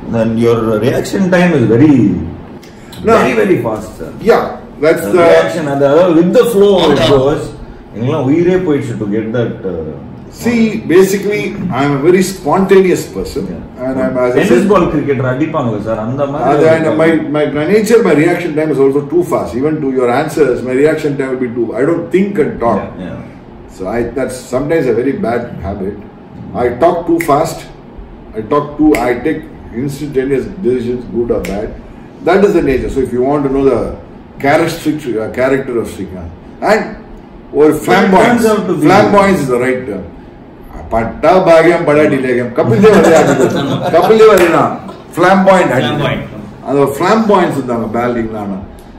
then your reaction time is very No. very very fast sir. Yeah, that's The the. reaction and the, with the flow it goes எங்கெல்லாம் உயிரே போயிடுச்சு to get that See, basically, I'm a very spontaneous person, and I'm as I tennis said, ball cricketer அடிப்பாங்க sir அந்த Uh, மாதிரி and my, my, my nature, my reaction time is also too fast. Even to your answers, my reaction time will be too. I don't think and talk. Yeah, yeah. So I that's sometimes a very bad habit. I talk too fast. I talk too. I take instantaneous decisions, good or bad. That is the nature. So if you want to know the characteristic uh, character of Srikanth and or flamboyance, turns out to be- flamboyance is the right term. பட்டா பாகியம் படாட்டி லேகம் கபில் தேவ் அதே ஆடுது. கபில் தேவ் அதே தான் ஃபிளாம்பாயிண்ட் Flamboyant. அந்த ஃபிளாம்பாயின்ஸ் இருந்தாங்க பேல்டிங்லாம்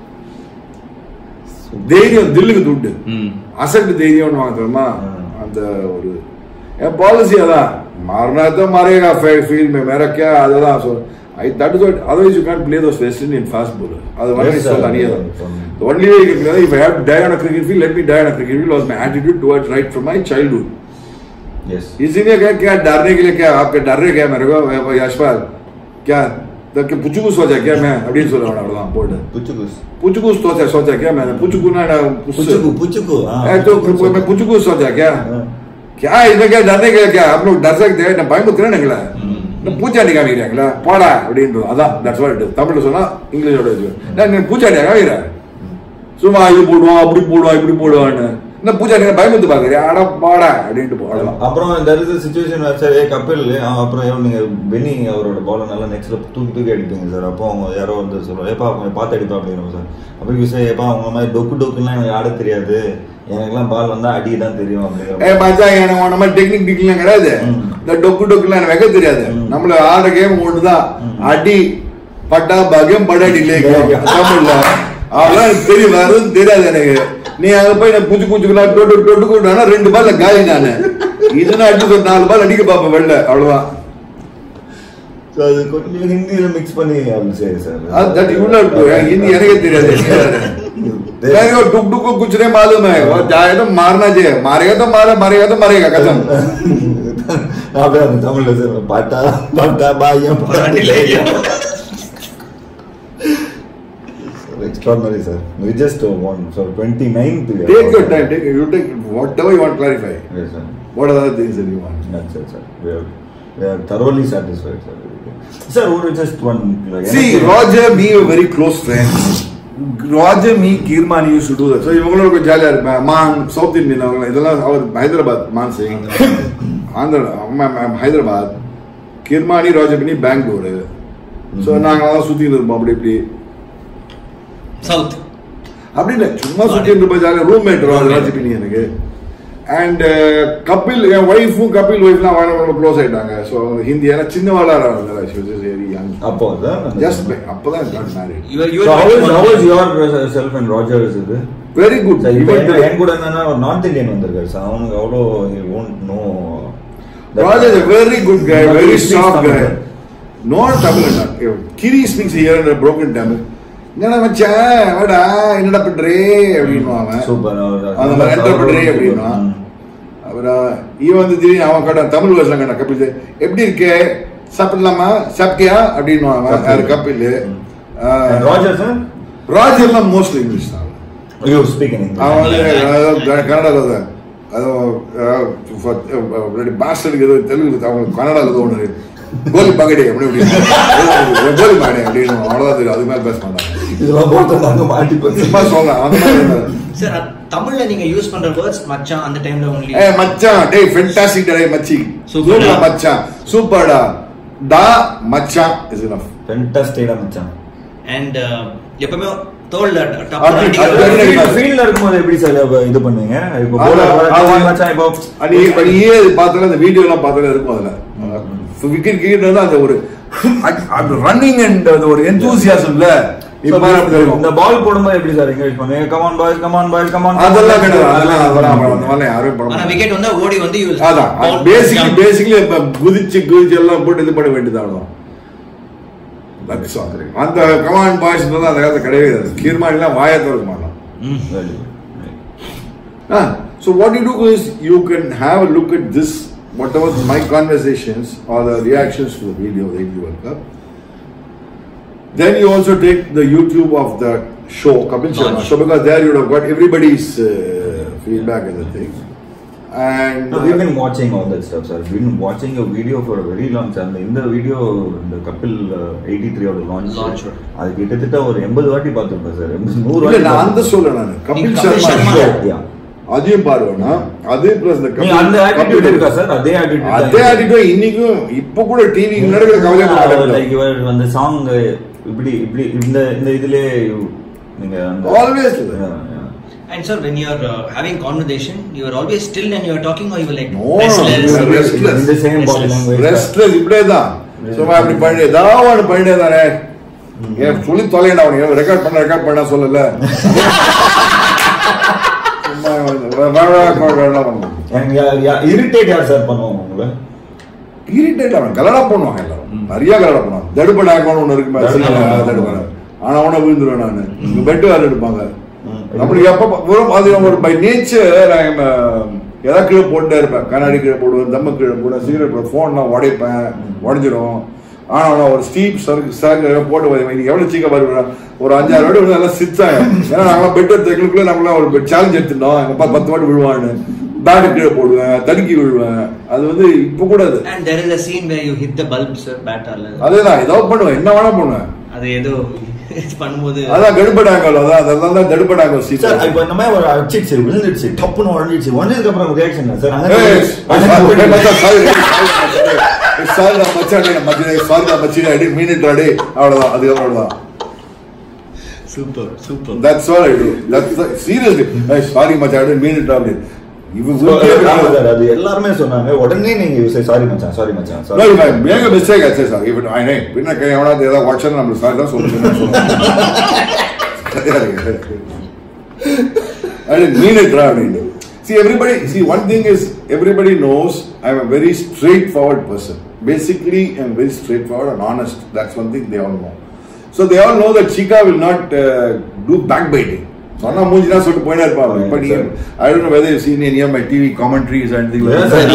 தைரியம் தில்லுக்கு துட்டு ம். அசட்டு தைரியம்னு வாங்க தெரியுமா ம். அந்த ஒரு என் பாலிசி அதான் मारना तो मारेगा फील्ड में मेरा क्या அதுதான் சொல் I that is what otherwise you can't play those West Indian fast bowler அது Yes, வந்து sir. சொல்ல அணியதான் From- the only way you can play if I have to die on a cricket field let me die on a cricket field was my attitude towards right from my childhood Yes. इसीलिए क्या क्या डरने के लिए क्या आपके डर रहे क्या मेरे को यशपाल क्या तो क्या पुचुकू सोचा क्या मैं அப்படின்னு சொல்லுவேன் அவ்வளவுதான் போட்டு புச்சுகுஸ் पुचुकू सोचा सोचा क्या मैंने पुचुकू ना புச்சுகு புச்சுகு ஆ, ए, तो புச்சுகு. मैं पुचुकू सोचा क्या ஆ. क्या इसमें क्या डरने के लिए क्या आप लोग डर सकते हैं நான் பயமுத்துறேனுங்களா பூச்சாண்டி காமிக்கிறாங்களா போடா அப்படின்றது அதான் தட்ஸ் வாட் தமிழ்ல சொன்னா இங்கிலீஷோட வச்சு நான் பூச்சாண்டியா காமிக்கிறேன் சும்மா இது போடுவான் அப்படி போடுவான் இப்படி போடுவான்னு என்ன பூச்சாண்டி பயமுத்து பாக்குறியா அட போடா அப்படின்ட்டு போடலாம் அப்புறம் there is a situation where sir ஏ கபில் ஆ, அப்புறம் ஏன் நீங்க பெனி அவரோட பால நல்லா நெக்ஸ்ட்ல தூக்கி தூக்கி அடிப்பீங்க சார் அப்போ அவங்க யாரோ வந்து சொல்லுவாங்க ஏப்பா கொஞ்சம் பார்த்து அடிப்பா அப்படிங்கிறோம் சார் அப்படி விஷயம் ஏப்பா அவங்க மாதிரி டொக்கு டொக்குலாம் எனக்கு ஆட தெரியாது எனக்குலாம் பால் வந்தா அடி தான் தெரியும் ஏ அப்படிங்கிற மச்சான் எனக்கு உன மாதிரி டெக்னிக் டிக்லாம் கிடையாது ம். இந்த டொக்கு டொக்குலாம் எனக்கு வைக்க தெரியாது நம்மள ஆடுற கேம் ஒண்ணுதான் அடி பட்டா பாகியம் படாடி லேக் தமிழ்ல அதெல்லாம் எனக்கு தெரியும் வேற எதுவும் தெரியாது எனக்கு நீ அங்க போய் நான் குஞ்சு குஞ்சுக்கலாம் டொட்டு டொட்டு கூட்டானா ரெண்டு பால்ல காலி நானு இதுனா அடிச்சு ஒரு நாலு பால் அடிக்க பாப்பேன் வெளில அவ்வளவுதான் So, அது கொஞ்சம் ஹிந்தியில மிக்ஸ் பண்ணி அப்படி சரி சார் அது தட் இவ்வளவு ஹிந்தி எனக்கே தெரியாது यार वो टुक टुक को कुछ नहीं मालूम है वो चाहे तो मारना चाहिए मारेगा तो मारे मरेगा तो मरेगा कसम அப்படியே அந்த தமிழ்ல சார் பட்டா பட்டா பாயம் படாட்டி லேகம். Extraordinary sir we just want so 29th we are- take your time take you take whatever you want to clarify yes sir what are the things that you want that's it sir we are we are thoroughly satisfied sir sir ஒரு just one like see எனக்கு- Roger me a very close friend Roger me Kirmani used to do that so இவங்களோட கொஞ்சம் ஜாலியா இருப்பேன் மான் south Indian அவங்க இதெல்லாம் அவர் ஹைதராபாத் மான் சிங் ஆந்திர ஹைதராபாத் கிர்மானி ராஜர் பண்ணி பெங்களூரு ஸோ நாங்களாம் சுத்திட்டு இருப்போம் அப்படி இப்படி சவுத் அப்படி இல்லை சும்மா சுத்திட்டு இருப்போம் ஜாலியாக ரூம்மேட் ராஜபினி எனக்கு அண்ட் கபில் என் ஒய்ஃபும் கபில் ஒய்ஃப்லாம் வாங்க ரொம்ப க்ளோஸ் ஆயிட்டாங்க ஸோ அவங்க ஹிந்தி ஏன்னா சின்ன வாழாரா வெரி யங் அப்போ சார் ஜஸ்ட் அப்பதான் got married your So how is how is your your self and Roger's இது வெரி குட் சார் இப்போ என் என் கூட என்னன்னா ஒரு நார்த் இந்தியன் வந்திருக்காரு சார் அவனுக்கு அவ்வளோ won't know that- Roger is a very good guy, But very he speaks soft Tamil, guy. sir. No Tamil. Kiri speaks here in a broken Tamil. என்னடா மச்சான் வாடா என்னடா பண்றே அப்படின்னு அவன் Super, அவர் அந்த மாதிரி என்டர் பண்றே super. அப்படின்னா ம். அப்புறம் இவன் வந்து திடீர்னு அவன் கேட்டா தமிழ் வருஷம் கேட்டான் கபில் தேவ். எப்படி இருக்கே சாப்பிடலாமா சாப்பிட்டியா அப்படின்னு அவன் யாரு கபில் And Roger sir ராஜர்லாம் மோஸ்ட்லி இங்கிலீஷ் தான் you speak in English அவன் வந்து அதாவது கன்னடாவில் தான் அது பாஸ்டருக்கு ஏதோ தெலுங்கு அவங்க கன்னடாவில் ஒன்று கோலி பகடி அப்படி இப்படி கோலி மாடே அப்படின்னு அவ்வளோதான் தெரியும் அது மேலே பேச மாட்டாங்க இதெல்லாம் போட்டு நாங்க மாட்டி போச்சு சும்மா சொல்றேன் அந்த மாதிரி இருந்தாரு. சார் தமிழ்ல நீங்க யூஸ் பண்ற வேர்ட்ஸ் மச்சான் அந்த டைம்ல ஒன்லி ஏய் மச்சான் டேய் ஃபென்டாஸ்டிக் டே மச்சி Super. சூப்பரா மச்சான் சூப்பர்டா டா மச்சான் இஸ் இனஃப் ஃபென்டாஸ்டிக்கா மச்சான் அண்ட் எப்பவுமே தோல்ல அப்படி- அப்படி அடிக்காது. ஃபீல்ட்ல இருக்கும்போது எப்படி சார் இது பண்ணுவீங்க இப்போ அது- bowler அது- போட மச்சான் இப்போ அடி அடியே பார்த்தாலும் அந்த வீடியோ எல்லாம் பார்த்தாலும் இருக்கும் அதுல விக்கெட் கீழ் வந்து அந்த ஒரு அந்த ரன்னிங் அண்ட் அந்த ஒரு எந்தூசியாசம்ல இப்ப நமக்கு தெரியும். இந்த பால் போடும்போது எப்படி சார் என்கரேஜ் பண்ணுவீங்க come on boys come on boys come on அதெல்லாம் கிடையாது அதெல்லாம் அதெல்லாம் அந்த மாதிரிலாம் யாரும் பண்ண ஆனா மாட்டாங்க. விக்கெட் வந்தா ஓடி வந்து யூஸ் அதான் பேசிக்கலி பேசிக்கலி இப்ப குதிச்சு குதிச்சு எல்லாம் போட்டு இது பண்ண வேண்டியதான் That's all. அந்த கமாண்ட் பாய்ஸ் தான் அந்த காலத்துல கிடையவே கிடையாது கீர்மானிலாம் வாயை திறக்க மாட்டான் Ah, so what you do is you can have a look at this, whatever my conversations or the reactions to the video that you World Cup. Then you also take the YouTube of the show, Kapil Sharma Launch. show, because there you would have got everybody's uh, feedback and the thing. And No, we've been watching all that stuff, sir. We've been watching your video for a very long time. இந்த video இந்த கப்பில் eighty த்ரீயோட launch Launch. அது கிட்டத்தட்ட ஒரு எண்பது வாட்டி பார்த்துருப்பேன் சார் எண்பது நூறு இல்ல, வாட்டி நான் அந்த பார்த்திருப்பேன். சொல்ல நான் கபில் நீங்க சர்மா கபில் ஷோ சர்மா. Yeah. அதையும் பாருவேனா அது பிளஸ் இந்த நீங்க அந்த ஆட்டிடியூட் இருக்கா சார் அதே ஆட்டிடியூட் அதே ஆட்டிடியூட் இன்னைக்கும் இப்ப கூட டிவி நடக்கிற கவலை லைக் இவர் அந்த சாங் இப்படி இப்படி இந்த இந்த இதுல நீங்க அந்த Always. Yeah, yeah. And sir, when you're uh, having conversation, you are always still and you are talking, or you were like No, restless. you are restless. இந்த same body Restless. Language restless இப்படியே தான் சும்மா அப்படி பண்ணி ஏதாவது ஒன்று பண்ணிட்டே தானே ஏன் சொல்லி தொலையண்டா அவனுக்கு ரெக்கார்ட் பண்ண ரெக்கார்ட் பண்ண சொல்லல சும்மா வே- வே- வே- வே- வேண்டாம் பண்ணுவோம் இரிட்டேட் யார் சார் பண்ணுவாங்க உங்களை இரிட்டேட் அவன் கலடா பண்ணுவாங்க எல்லாரும் நிறைய கலடா பண்ணுவாங்க தடுப்பட ஆக்கணும் ஒன்று இருக்கு தடுப்படை. தடுப்பட ஆனா உன விழுந்துருவேன் நான் இங்க பெட்டு வேலை எடுப்பாங்க ம். அப்படி எப்ப வெறும் அது ஒரு பை நேச்சர் நான் எதாவது கீழே போட்டுட்டே இருப்பேன் கண்ணாடி கீழே போடுவேன் தம்ம கீழே போடுவேன் சிகரெட் போடுவேன் ஃபோன்லாம் உடைப்பேன் உடஞ்சிரும் ஆனா நான் ஒரு ஸ்டீப் சரக்கு சரக்கு போட்டு வருவேன் இன்னைக்கு எவ்வளவு சீக்கிரம் வருவேன் ஒரு அஞ்சாறு வாட்டி வந்து நல்லா சித்தாங்க ஏன்னா நாங்களாம் பெட் எடுத்து எங்களுக்குள்ள நம்மளாம் ஒரு சேலஞ்ச் எடுத்துட்டோம் எங்க அப்பா பத்து வாட்டி விழுவான்னு பேட்டு கீழே போடுவேன் தடுக்கி விழுவேன் அது வந்து இப்ப கூட அது And there is a scene where you hit the bulb, sir, bat அல்ல. அதேதான் ஏதாவது பண்ணுவேன் என்ன வேணா பண்ணுவேன் அது ஏதோ இது பண்ணும்போது அதான் கடுப்படாங்கல் அதான் அதெல்லாம் தான் தடுப்படாங்கல் சார் சீசன் இப்போ இந்த மாதிரி ஒரு அடிச்சிடுச்சு விழுந்துடுச்சு டப்புன்னு உடஞ்சிடுச்சு உடஞ்சதுக்கு அப்புறம் ரியாக்ஷன் சார் ஏய், அங்க sorry, மச்சான், sorry, sorry, sorry, sorry, மச்சான், டேய், மச்சான், sorry, டா, மச்சான், அடி, mean it, டா, டேய். அவ்வளவுதான், அதுக்கப்புறம் அவ்வளவுதான். Super super That's all I do. That's the- seriously. ஏய், sorry, மச்சான், I didn't mean it, டா, அப்படி. இவன் ஊருக்கே ஆமா தெரியாது. சார் அது எல்லாருமே சொன்னாங்க உடனே நீங்க சாரி மச்சான் சாரி மச்சான் No, sorry if I make a mistake, I say sorry. If it- I know, பின்ன கை எவனாவது ஏதாவது watch-ன்னு நம்மளுக்கு sorry தான் சொல்லணும். I didn't mean it, டா, அப்படின்னு. See, everybody, see, one thing is, everybody knows I'm a very straightforward person. Basically, I'm very straightforward and honest. That's one thing they all know. So they all know that Chika will not uh, do backbiting. சொன்னா மூஞ்சி தான் சொல்லிட்டு போயினே இருப்பாங்க Right, but sir. I don't know whether you seen any of my TV commentaries and things Yeah, sir.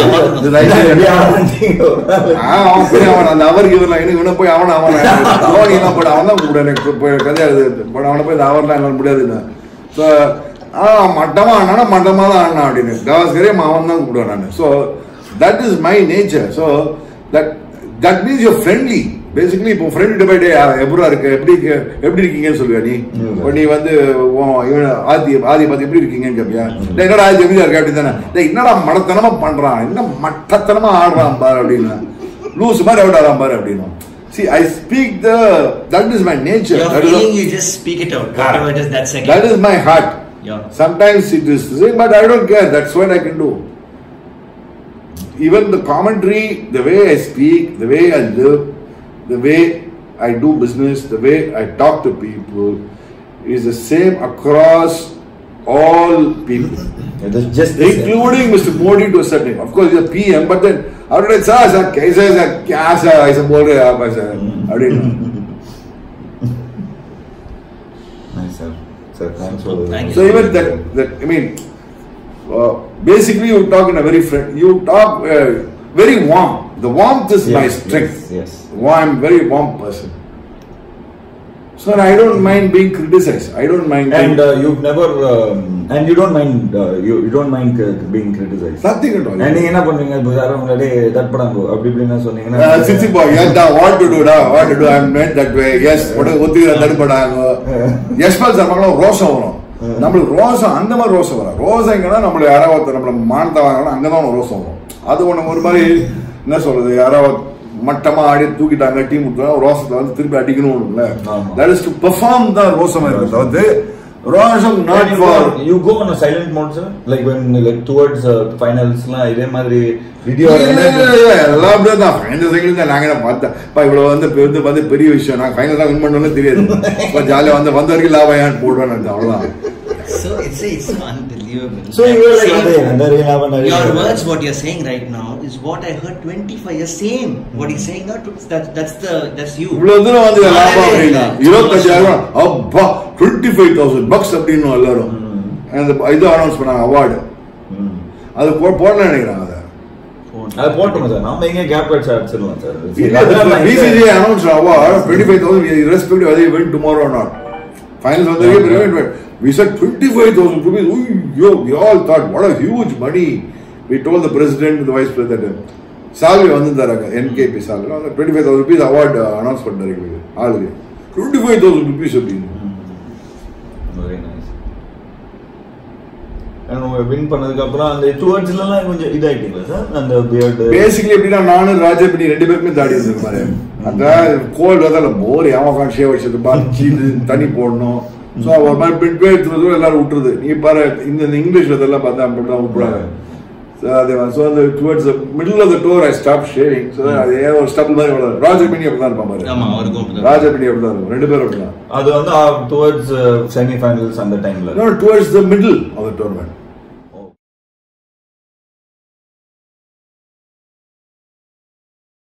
ஆ, அவன் போய் அவன் அந்த அவருக்கு இவன் எனக்கு இவனை போய் அவன் அவன் தோனி எல்லாம் போய் அவன் தான் கூப்பிட எனக்கு போய் கதையா எழுது பட் அவனை போய் இந்த அவர்லாம் என்னால் முடியாதுன்னு ஸோ ஆ மட்டமா ஆனா மட்டமா தான் ஆனா அப்படின்னு கவாஸ்கரே அவன் தான் கூப்பிடுவேன் நான் so that is my nature so that that means you're friendly basically இப்போ ஃப்ரெண்ட் போயிட்டு எப்படா இருக்கு எப்படி இருக்கு எப்படி இருக்கீங்கன்னு சொல்லுவியா நீ ம். இப்போ நீ வந்து உன் இவன் ஆதி ஆதி பார்த்து எப்படி இருக்கீங்கன்னு கேட்பியா டேய், என்னடா ஆதி எப்படி இருக்க அப்படி தானே டேய் என்னடா மடத்தனமா பண்றான் என்ன மட்டத்தனமா ஆடுறான் பாரு அப்படின்னு லூஸ் மாதிரி அவுட் ஆடுறான் பாரு அப்படின்னு See, I speak the, that is my nature. Your That is, feeling, you just speak it out. Whatever it is, that second. that is my heart. Yeah. Sometimes it is the same, but I don't care. That's what I can do. Even the commentary, the way I speak, the way I live, the way I do business, the way I talk to people is the same across all people. Just including Mr. Modi to a certain Of course, he's a PM, but then how did I say, sir, कैसे sir, क्या sir, ऐसा बोल रहे हैं आप ऐसा அப்படின்னு Nice, sir. Sir, thanks for Thank you. So even that, that I mean, uh, basically you talk in a very friend, you talk uh, very warm. The warmth is my Yes, strength. yes, yes. Warm, I'm a very warm person. So I don't mind being criticized. I don't mind. And being, uh, you've never, um, and you don't mind, uh, you, you don't mind uh, being criticized. nothing at all. And நீங்க என்ன பண்ணுவீங்க இப்போ யாரும் முன்னாடி தட்படாங்க அப்படி இப்படின்னு சொன்னீங்கன்னா Uh, Sissy boy, yeah, da, what to do, da, what to do, I'm meant that way. Yes, உடனே ஒத்துக்கிற தடுப்படாங்க யஷ்பால் சர்மாக்கெல்லாம் ரோஷம் வரும் நம்மளுக்கு ரோஷம் அந்த மாதிரி ரோஷம் வரும் ரோஷம் எங்கன்னா நம்மள யாராவது நம்மள மானத்தை வாங்கணும் அங்கதான் ஒரு ரோஷம் வரும் அது ஒண்ணு ஒரு மாதிரி என்ன சொல்றது யாராவது மட்டமா ஆடி தூக்கிட்டாங்க டீம் விட்டுனா ரோஷத்தை வந்து திருப்பி அடிக்கணும்ல ஆமா. தட் இஸ் டு பெர்ஃபார்ம் தான் ரோஷமா இருக்கு தவிர்த்து ரோஷம் And not you for go- you go on a silent mode sir like when like towards uh, finals லாம் இதே மாதிரி video எல்லாம் அப்படியே தான் ஃபைனல் சைக்கிள் தான் நாங்க என்ன பார்த்தேன் இப்போ இவ்வளவு வந்து இப்ப வந்து வந்து பெரிய விஷயம் நான் ஃபைனல் தான் வின் பண்ணணும்னு தெரியாது இப்போ ஜாலியா வந்து வந்த வரைக்கும் லாபம் ஏன் போடுவேன் அவ்வளவுதான் So it's it's unbelievable. so you were like Same. அதே அந்த லாபம் நிறைய Your words, what you're saying right now, is what I heard 25 years. Same. What he's saying now, that, that's the that's you. இவ்வளவு தூரம் வந்து லாபம் அப்படின்னா Yeah. இருபத்தஞ்சாயிரம் அப்பா டுவெண்ட்டி ஃபைவ் தௌசண்ட் பக்ஸ் அப்படின்னு எல்லாரும் அந்த இது அனௌன்ஸ் பண்ணாங்க அவார்டு ம். அது போ- போடல நினைக்கிறாங்க அதை Phone. அதை போட்டுங்க சார் நம்ம எங்க கேப் கட்ஸ் அடிச்சிடலாம் sir BCCI announced an award, 25,000, irrespective whether you win tomorrow or not. Finals on the game, we went, we said 25,000 rupees. Yo, we all thought, what a huge money. We told the president and the vice president. Salve வந்திருந்தாங்க NKP Salve twenty five thousand rupees award announce பண்ணாரு எங்களுக்கு ஆளுக்கு twenty five thousand rupees அப்படின்னு very nice win பண்ணதுக்கு அப்புறம் அந்த டுவர்ட்ஸ்ல எல்லாம் கொஞ்சம் இதாயிட்டீங்களா சார் அந்த பியர்டு பேசிக்கலி எப்படின்னா நானும் ராஜபடி ரெண்டு பேருக்குமே தாடி இருந்திருக்கு பாரு அந்த கோல்டு அதில் போர் ஏமாக்கான் ஷேவ் வச்சிருப்பா இது தண்ணி போடணும் ஸோ ஒரு மாதிரி பிட் பே எடுத்துறது எல்லாரும் விட்டுருது நீ பாரு இந்த இந்த இங்கிலீஷ் இதெல்லாம் பார்த்தா அப்படி தான் விட்டுறாங்க ஸோ அதே மாதிரி ஸோ அந்த towards middle of the tour I stop shaving so அது ஏன் ஒரு ஸ்டெப் மாதிரி வளரும் ராஜபடி அப்படி தான் இருப்பான் பாரு ஆமா அவருக்கும் அப்படிதான். ராஜபடி அப்படி தான் இருக்கும் ரெண்டு பேரும் அப்படி தான் அது வந்து டுவர்ட்ஸ் செமி ஃபைனல்ஸ் அந்த டைம்ல towards the middle of the tournament